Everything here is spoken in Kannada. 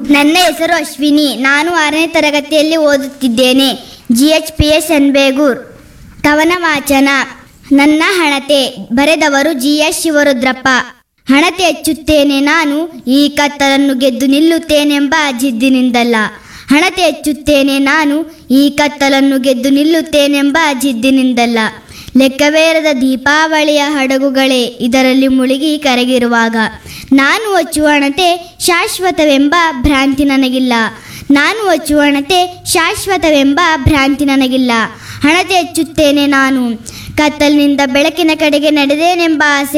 ನನ್ನ ಹೆಸರು ಅಶ್ವಿನಿ ನಾನು ಆರನೇ ತರಗತಿಯಲ್ಲಿ ಓದುತ್ತಿದ್ದೇನೆ ಜಿ ಎಚ್ ಪಿ ಎಸ್ ಎನ್ಬೇಗೂರ್ ಕವನ ವಾಚನ ನನ್ನ ಹಣತೆ ಬರೆದವರು ಜಿ ಎಸ್ ಶಿವರುದ್ರಪ್ಪ ಹಣತೆ ಹೆಚ್ಚುತ್ತೇನೆ ನಾನು ಈ ಕತ್ತಲನ್ನು ಗೆದ್ದು ನಿಲ್ಲುತ್ತೇನೆಂಬ ಜಿದ್ದಿನಿಂದಲ್ಲ ಹಣತೆ ಹೆಚ್ಚುತ್ತೇನೆ ನಾನು ಈ ಕತ್ತಲನ್ನು ಗೆದ್ದು ನಿಲ್ಲುತ್ತೇನೆಂಬ ಜಿದ್ದಿನಿಂದಲ್ಲ ಲೆಕ್ಕವೇರದ ದೀಪಾವಳಿಯ ಹಡಗುಗಳೇ ಇದರಲ್ಲಿ ಮುಳುಗಿ ಕರಗಿರುವಾಗ ನಾನು ಹಚ್ಚುವ ಹಣತೆ ಶಾಶ್ವತವೆಂಬ ಭ್ರಾಂತಿ ನನಗಿಲ್ಲ ನಾನು ಹಚ್ಚುವ ಹಣತೆ ಶಾಶ್ವತವೆಂಬ ಭ್ರಾಂತಿ ನನಗಿಲ್ಲ ಹಣತೆ ಹೆಚ್ಚುತ್ತೇನೆ ನಾನು ಕತ್ತಲಿನಿಂದ ಬೆಳಕಿನ ಕಡೆಗೆ ನಡೆದೇನೆಂಬ ಆಸೆ